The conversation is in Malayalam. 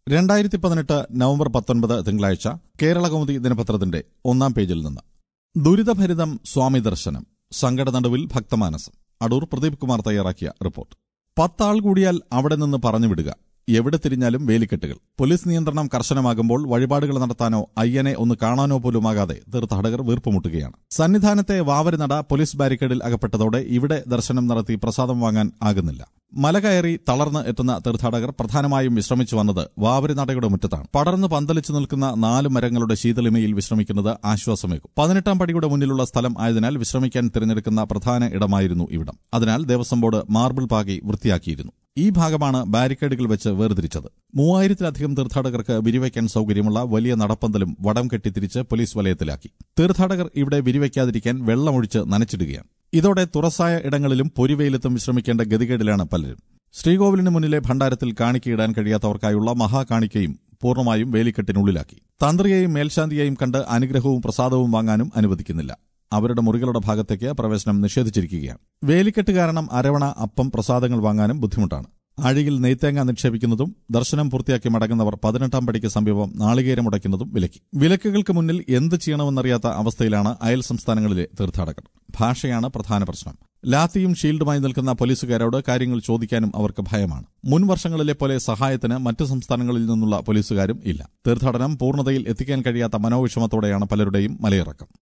രണ്ടായിരത്തി പതിനെട്ട് നവംബർ പത്തൊൻപത് തിങ്കളാഴ്ച കേരളകൗമുദി ദിനപത്രത്തിന്റെ ഒന്നാം പേജിൽ നിന്ന് ദുരിതഭരിതം സ്വാമി ദർശനം സങ്കട നടുവിൽ ഭക്തമാനസം അടൂർ പ്രദീപ് കുമാർ തയ്യാറാക്കിയ റിപ്പോർട്ട് പത്താൾ കൂടിയാൽ അവിടെ നിന്ന് പറഞ്ഞുവിടുക എവിടെ തിരിഞ്ഞാലും വേലിക്കെട്ടുകൾ പോലീസ് നിയന്ത്രണം കർശനമാകുമ്പോൾ വഴിപാടുകൾ നടത്താനോ അയ്യനെ ഒന്ന് കാണാനോ പോലുമാകാതെ തീർത്ഥാടകർ വീർപ്പുമുട്ടുകയാണ് സന്നിധാനത്തെ വാവരിനട പോലീസ് ബാരിക്കേഡിൽ അകപ്പെട്ടതോടെ ഇവിടെ ദർശനം നടത്തി പ്രസാദം വാങ്ങാൻ ആകുന്നില്ല മല കയറി തളർന്ന് എത്തുന്ന തീർത്ഥാടകർ പ്രധാനമായും വിശ്രമിച്ചു വന്നത് വാവരിനടയുടെ മുറ്റത്താണ് പടർന്ന് പന്തലിച്ചു നിൽക്കുന്ന നാല് മരങ്ങളുടെ ശീതളിമയിൽ വിശ്രമിക്കുന്നത് ആശ്വാസമേകും പതിനെട്ടാം പടിയുടെ മുന്നിലുള്ള സ്ഥലം ആയതിനാൽ വിശ്രമിക്കാൻ തിരഞ്ഞെടുക്കുന്ന പ്രധാന ഇടമായിരുന്നു ഇവിടം അതിനാൽ ദേവസ്വം ബോർഡ് മാർബിൾ പാകി വൃത്തിയാക്കിയിരുന്നു ഈ ഭാഗമാണ് ബാരിക്കേഡുകൾ വെച്ച് വേർതിരിച്ചത് മൂവായിരത്തിലധികം തീർത്ഥാടകർക്ക് വിരിവയ്ക്കാൻ സൌകര്യമുള്ള വലിയ നടപ്പന്തലും വടം കെട്ടിത്തിരിച്ച് പോലീസ് വലയത്തിലാക്കി തീർത്ഥാടകർ ഇവിടെ വിരിവയ്ക്കാതിരിക്കാൻ വെള്ളമൊഴിച്ച് നനച്ചിടുകയാണ് ഇതോടെ തുറസായ ഇടങ്ങളിലും പൊരിവെയിലത്തും വിശ്രമിക്കേണ്ട ഗതികേടിലാണ് പലരും ശ്രീകോവിലിന് മുന്നിലെ ഭണ്ഡാരത്തിൽ കാണിക്കയിടാൻ കഴിയാത്തവർക്കായുള്ള മഹാകാണിക്കയും പൂർണ്ണമായും വേലിക്കെട്ടിനുള്ളിലാക്കി തന്ത്രിയെയും മേൽശാന്തിയെയും കണ്ട് അനുഗ്രഹവും പ്രസാദവും വാങ്ങാനും അനുവദിക്കുന്നില്ല അവരുടെ മുറികളുടെ ഭാഗത്തേക്ക് പ്രവേശനം നിഷേധിച്ചിരിക്കുകയാണ് വേലിക്കെട്ട് കാരണം അരവണ അപ്പം പ്രസാദങ്ങൾ വാങ്ങാനും ബുദ്ധിമുട്ടാണ് ആഴിയിൽ നെയ്ത്തേങ്ങ നിക്ഷേപിക്കുന്നതും ദർശനം പൂർത്തിയാക്കി മടങ്ങുന്നവർ പതിനെട്ടാം പടിക്ക് സമീപം നാളികേരം ഉടയ്ക്കുന്നതും വിലക്കി വിലക്കുകൾക്ക് മുന്നിൽ എന്ത് ചെയ്യണമെന്നറിയാത്ത അവസ്ഥയിലാണ് അയൽ സംസ്ഥാനങ്ങളിലെ തീർത്ഥാടകർ ഭാഷയാണ് പ്രധാന പ്രശ്നം ലാത്തിയും ഷീൽഡുമായി നിൽക്കുന്ന പോലീസുകാരോട് കാര്യങ്ങൾ ചോദിക്കാനും അവർക്ക് ഭയമാണ് മുൻ വർഷങ്ങളിലെ പോലെ സഹായത്തിന് മറ്റു സംസ്ഥാനങ്ങളിൽ നിന്നുള്ള പോലീസുകാരും ഇല്ല തീർത്ഥാടനം പൂർണ്ണതയിൽ എത്തിക്കാൻ കഴിയാത്ത മനോവിഷമത്തോടെയാണ് പലരുടെയും മലയിറക്കം